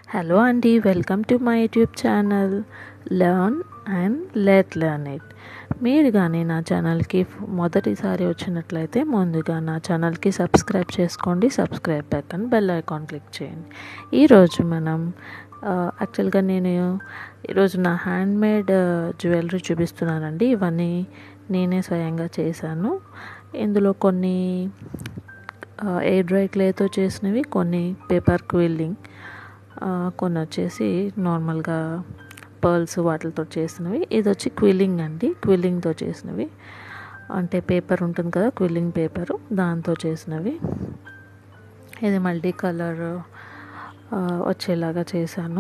hello అండి welcome to my YouTube channel learn and let learn it మీరు కానీ నా ఛానల్కి మొదటిసారి వచ్చినట్లయితే ముందుగా నా ఛానల్కి సబ్స్క్రైబ్ చేసుకోండి subscribe button bell icon click చేయండి ఈరోజు మనం యాక్చువల్గా నేను ఈరోజు నా హ్యాండ్మేడ్ జ్యువెలరీ చూపిస్తున్నానండి ఇవన్నీ నేనే స్వయంగా చేశాను ఇందులో కొన్ని ఎయిర్ డ్రై క్లేతో చేసినవి కొన్ని పేపర్ క్విల్లింగ్ కొన్ని వచ్చేసి నార్మల్గా పర్ల్స్ వాటితో చేసినవి ఇది వచ్చి క్విల్లింగ్ అండి క్విల్లింగ్తో చేసినవి అంటే పేపర్ ఉంటుంది కదా క్విల్లింగ్ పేపరు దాంతో చేసినవి ఇది మల్టీ కలర్ వచ్చేలాగా చేశాను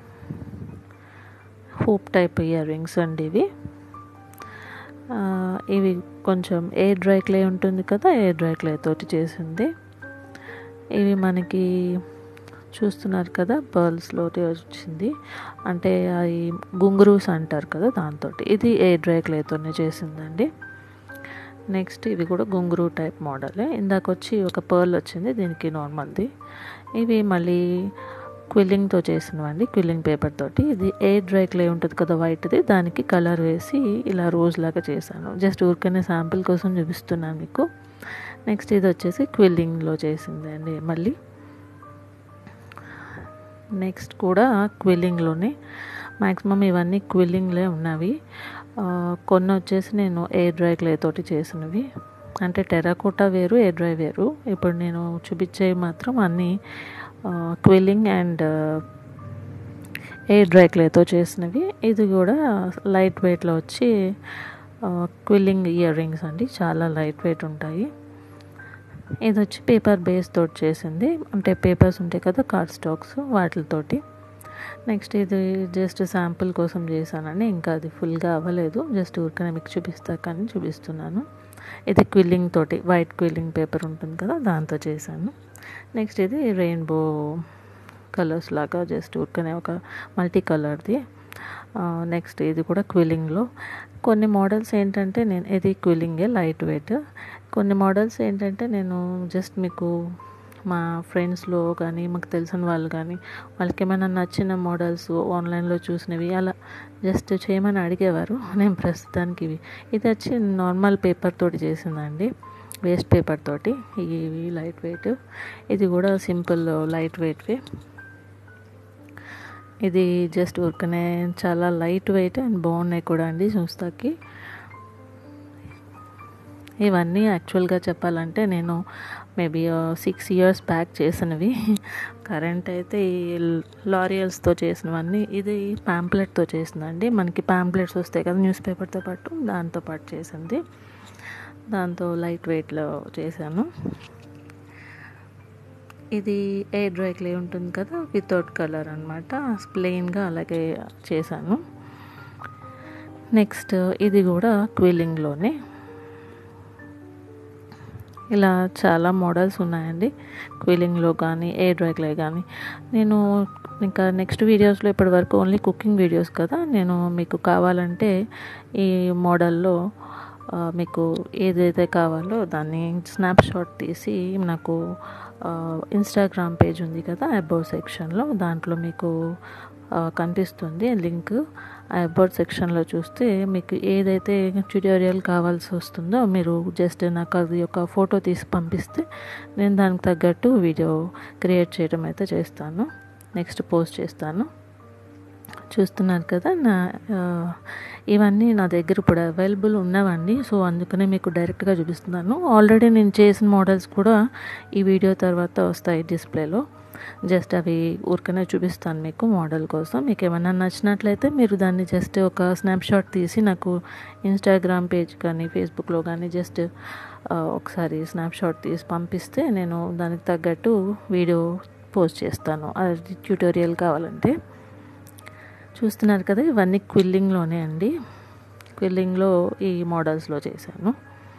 హూప్ టైప్ ఇయర్ రింగ్స్ అండి ఇవి ఇవి కొంచెం ఎయిర్ డ్రై క్లే ఉంటుంది కదా ఎయిర్ డ్రై క్లే తోటి చేసింది ఇవి మనకి చూస్తున్నారు కదా పర్ల్స్లో వచ్చింది అంటే అవి గుంగురూస్ అంటారు కదా దాంతో ఇది ఎయిర్ డ్రై క్లేతోనే చేసిందండి నెక్స్ట్ ఇవి కూడా గుంగురు టైప్ మోడలే ఇందాక వచ్చి ఒక పర్ల్ వచ్చింది దీనికి నార్మల్ది ఇవి మళ్ళీ క్విల్లింగ్తో చేసినవండి క్విల్లింగ్ పేపర్ తోటి ఇది ఎయిర్ డ్రై క్లే ఉంటుంది కదా వైట్ది దానికి కలర్ వేసి ఇలా రోజ్ లాగా చేశాను జస్ట్ ఊరికనే శాంపిల్ కోసం చూపిస్తున్నాను మీకు నెక్స్ట్ ఇది వచ్చేసి క్విల్లింగ్లో చేసింది అండి మళ్ళీ నెక్స్ట్ కూడా క్విల్లింగ్లోనే మ్యాక్సిమం ఇవన్నీ క్విల్లింగ్లే ఉన్నవి కొన్ని వచ్చేసి నేను ఎయిర్ డ్రై క్లే తోటి చేసినవి అంటే టెరాకోటా వేరు ఎయిర్ డ్రై వేరు ఇప్పుడు నేను చూపించేవి మాత్రం అన్నీ క్విల్లింగ్ అండ్ ఎయిర్ డ్రై క్లేతో చేసినవి ఇది కూడా లైట్ వెయిట్లో వచ్చి క్విల్లింగ్ ఇయర్ రింగ్స్ అండి చాలా లైట్ వెయిట్ ఉంటాయి ఇది వచ్చి పేపర్ బేస్ తోటి చేసింది అంటే పేపర్స్ ఉంటాయి కదా కార్డ్ స్టాక్స్ వాటితోటి నెక్స్ట్ ఇది జస్ట్ శాంపుల్ కోసం చేశానండి ఇంకా అది ఫుల్గా అవ్వలేదు జస్ట్ ఊరికనే మీకు చూపిస్తా కానీ చూపిస్తున్నాను ఇది క్విల్లింగ్ తోటి వైట్ క్విల్లింగ్ పేపర్ ఉంటుంది కదా దాంతో చేశాను నెక్స్ట్ ఇది రెయిన్బో కలర్స్ లాగా జస్ట్ ఊరికనే ఒక మల్టీ కలర్ది నెక్స్ట్ ఇది కూడా క్విల్లింగ్లో కొన్ని మోడల్స్ ఏంటంటే నేను ఇది క్విల్లింగే లైట్ వెయిట్ కొన్ని మోడల్స్ ఏంటంటే నేను జస్ట్ మీకు మా ఫ్రెండ్స్లో కానీ మాకు తెలిసిన వాళ్ళు కానీ వాళ్ళకి ఏమైనా నచ్చిన మోడల్స్ ఆన్లైన్లో చూసినవి అలా జస్ట్ చేయమని అడిగేవారు నేను ప్రస్తుతానికి ఇవి ఇది వచ్చి నార్మల్ పేపర్ తోటి చేసిందండి వేస్ట్ పేపర్ తోటి ఇవి లైట్ వెయిట్ ఇది కూడా సింపుల్ లైట్ వెయిట్వి ఇది జస్ట్ ఊరికనే చాలా లైట్ వెయిట్ అండ్ బాగున్నాయి కూడా అండి చూస్తాకి ఇవన్నీ యాక్చువల్గా చెప్పాలంటే నేను మేబీ సిక్స్ ఇయర్స్ బ్యాక్ చేసినవి కరెంట్ అయితే ఈ లారియల్స్తో చేసినవన్నీ ఇది ప్యాంప్లెట్తో చేసిందండి మనకి ప్యాంప్లెట్స్ వస్తాయి కదా న్యూస్ పేపర్తో పాటు దాంతో పాటు చేసింది దాంతో లైట్ వెయిట్లో చేశాను ఇది ఎయిర్ డ్రై క్లే ఉంటుంది కదా వితౌట్ కలర్ అనమాట ప్లెయిన్గా అలాగే చేశాను నెక్స్ట్ ఇది కూడా క్విల్లింగ్లోనే ఇలా చాలా మోడల్స్ ఉన్నాయండి క్విలింగ్లో కానీ ఎయిర్ డ్రై క్లే కానీ నేను ఇంకా నెక్స్ట్ వీడియోస్లో ఇప్పటి వరకు ఓన్లీ కుకింగ్ వీడియోస్ కదా నేను మీకు కావాలంటే ఈ మోడల్లో మీకు ఏదైతే కావాలో దాన్ని స్నాప్ షాట్ తీసి నాకు ఇన్స్టాగ్రామ్ పేజ్ ఉంది కదా అబౌట్ సెక్షన్లో దాంట్లో మీకు కనిపిస్తుంది లింక్ అబౌట్ సెక్షన్లో చూస్తే మీకు ఏదైతే ట్యూటోరియల్ కావాల్సి వస్తుందో మీరు జస్ట్ నాకు అది ఒక ఫోటో తీసి పంపిస్తే నేను దానికి తగ్గట్టు వీడియో క్రియేట్ చేయడం అయితే చేస్తాను నెక్స్ట్ పోస్ట్ చేస్తాను చూస్తున్నారు కదా నా ఇవన్నీ నా దగ్గర ఇప్పుడు అవైలబుల్ ఉన్నవండి సో అందుకనే మీకు డైరెక్ట్గా చూపిస్తున్నాను ఆల్రెడీ నేను చేసిన మోడల్స్ కూడా ఈ వీడియో తర్వాత వస్తాయి డిస్ప్లేలో జస్ట్ అవి ఊరికనే చూపిస్తాను మీకు మోడల్ కోసం మీకు ఏమైనా నచ్చినట్లయితే మీరు దాన్ని జస్ట్ ఒక స్నాప్షాట్ తీసి నాకు ఇన్స్టాగ్రామ్ పేజ్ కానీ ఫేస్బుక్లో కానీ జస్ట్ ఒకసారి స్నాప్షాట్ తీసి పంపిస్తే నేను దానికి తగ్గట్టు వీడియో పోస్ట్ చేస్తాను అది ట్యూటోరియల్ కావాలంటే చూస్తున్నారు కదా ఇవన్నీ క్విల్లింగ్లోనే అండి క్విల్లింగ్లో ఈ మోడల్స్లో చేశాను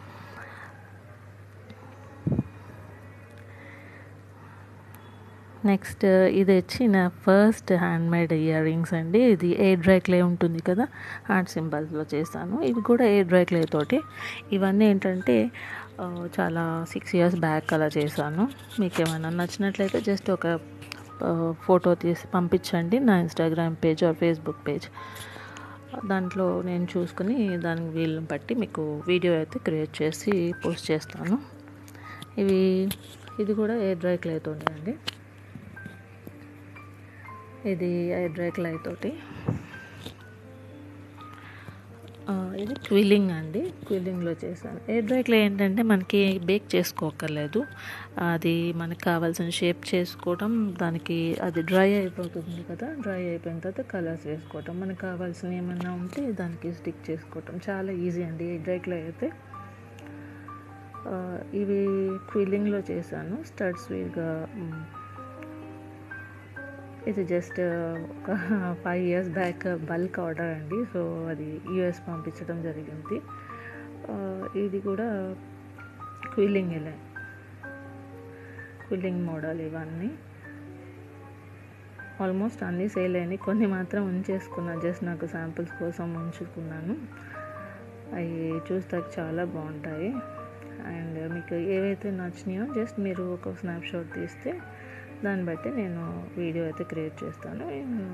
నెక్స్ట్ ఇది వచ్చి నా ఫస్ట్ హ్యాండ్మేడ్ ఇయర్ రింగ్స్ అండి ఇది ఎయిర్ డ్రై క్లే ఉంటుంది కదా హార్ట్ సింబల్స్లో చేశాను ఇవి కూడా ఎయిర్ డ్రై క్లే తోటి ఇవన్నీ ఏంటంటే చాలా సిక్స్ ఇయర్స్ బ్యాక్ అలా చేశాను మీకు ఏమైనా నచ్చినట్లయితే జస్ట్ ఒక ఫోటో తీసి పంపించండి నా Instagram page or Facebook page దాంట్లో నేను చూసుకుని దానికి వీళ్ళని బట్టి మీకు వీడియో అయితే క్రియేట్ చేసి పోస్ట్ చేస్తాను ఇవి ఇది కూడా ఎయిర్ డ్రై క్లే తోటి అండి ఇది ఎయిర్ డ్రై క్లే తోటి ఇది క్విల్లింగ్ అండి క్విల్లింగ్లో చేశాను ఎయిర్ డ్రై క్లే ఏంటంటే మనకి బేక్ చేసుకోకర్లేదు అది మనకి కావాల్సిన షేప్ చేసుకోవటం దానికి అది డ్రై అయిపోతుంది కదా డ్రై అయిపోయిన తర్వాత కలర్స్ వేసుకోవటం మనకు కావాల్సిన ఏమన్నా ఉంటే దానికి స్టిక్ చేసుకోవటం చాలా ఈజీ అండి ఎయిర్ డ్రై క్లే అయితే ఇవి క్విల్లింగ్లో చేశాను స్టడ్స్ వీగా ఇది జస్ట్ ఒక five years back bulk order అండి సో అది యూఎస్ పంపించడం జరిగింది ఇది కూడా క్విల్లింగ్ ఇలా క్విల్లింగ్ మోడల్ ఇవన్నీ ఆల్మోస్ట్ అన్నీ సేల్ అయినాయి కొన్ని మాత్రం ఉంచేసుకున్నాను జస్ట్ నాకు శాంపిల్స్ కోసం ఉంచుకున్నాను అవి చూస్తాక చాలా బాగుంటాయి అండ్ మీకు ఏవైతే నచ్చినాయో జస్ట్ మీరు ఒక స్నాప్షాట్ తీస్తే దాన్ని బట్టి నేను వీడియో అయితే క్రియేట్ చేస్తాను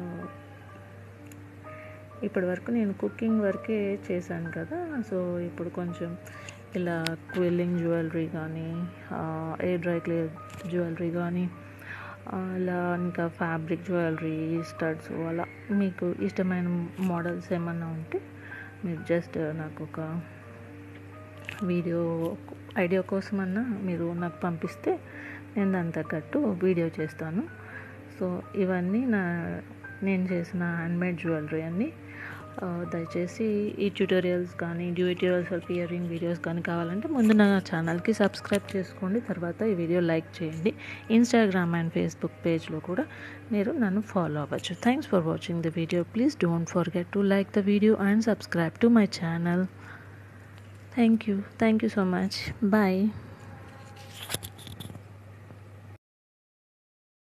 ఇప్పటి వరకు నేను కుకింగ్ వరకే చేశాను కదా సో ఇప్పుడు కొంచెం ఇలా క్విల్లింగ్ జ్యువెలరీ కానీ ఎయిర్ డ్రై క్లియర్ జ్యువెలరీ కానీ అలా ఇంకా ఫ్యాబ్రిక్ జ్యువెలరీ స్టడ్స్ అలా మీకు ఇష్టమైన మోడల్స్ ఏమన్నా ఉంటే మీరు జస్ట్ నాకు ఒక వీడియో ఐడియా కోసమన్నా మీరు నాకు పంపిస్తే నేను దాని తగ్గట్టు వీడియో చేస్తాను సో ఇవన్నీ నా నేను చేసిన హ్యాండ్మేడ్ జ్యువెలరీ అన్నీ దయచేసి ఈ ట్యూటోరియల్స్ కానీ ట్యూటోరియల్స్ ఆఫ్ ఇయరింగ్ వీడియోస్ కానీ కావాలంటే ముందు నా ఛానల్కి సబ్స్క్రైబ్ చేసుకోండి తర్వాత ఈ వీడియో లైక్ చేయండి ఇన్స్టాగ్రామ్ అండ్ ఫేస్బుక్ పేజ్లో కూడా మీరు నన్ను ఫాలో అవ్వచ్చు thanks for watching the video please don't forget to like the video and subscribe to my channel thank you thank you so much bye